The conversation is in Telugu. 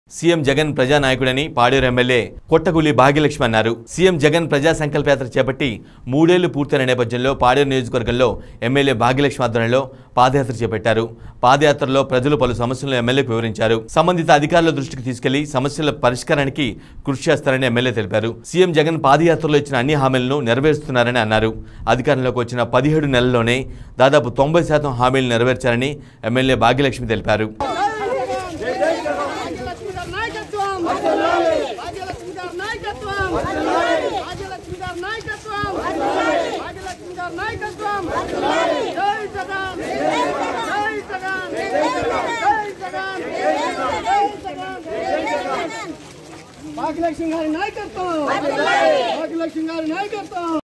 సీఎం జగన్ ప్రజానాయకుడని పాడేరు ఎమ్మెల్యే కొట్టగులి భాగ్యలక్ష్మి అన్నారు సీఎం జగన్ ప్రజా సంకల్పయాత్ర చేపట్టి మూడేళ్లు పూర్తయిన నేపథ్యంలో పాడేరు నియోజకవర్గంలో ఎమ్మెల్యే భాగ్యలక్ష్మి ఆధ్వర్యంలో పాదయాత్ర చేపట్టారు పాదయాత్రలో ప్రజలు పలు సమస్యలను ఎమ్మెల్యేకు వివరించారు సంబంధిత అధికారుల దృష్టికి తీసుకెళ్లి సమస్యల పరిష్కారానికి కృషి చేస్తారని ఎమ్మెల్యే తెలిపారు సీఎం జగన్ పాదయాత్రలో ఇచ్చిన అన్ని హామీలను నెరవేరుస్తున్నారని అన్నారు అధికారంలోకి వచ్చిన పదిహేడు నెలల్లోనే దాదాపు తొంభై శాతం హామీలు నెరవేర్చారని ఎమ్మెల్యే భాగ్యలక్ష్మి తెలిపారు భాగ్యలక్ష్మి గారి నాయకత్వం భాగ్యలక్ష్మి గారి నాయకత్వం భాగ్యలక్ష్మి గారి నాయకత్వం భాగ్యలక్ష్మి గారి నాయకత్వం జై జగన్ జై జగన్ జై జగన్ జై జగన్ భాగ్యలక్ష్మి గారి నాయకత్వం భాగ్యలక్ష్మి గారి నాయకత్వం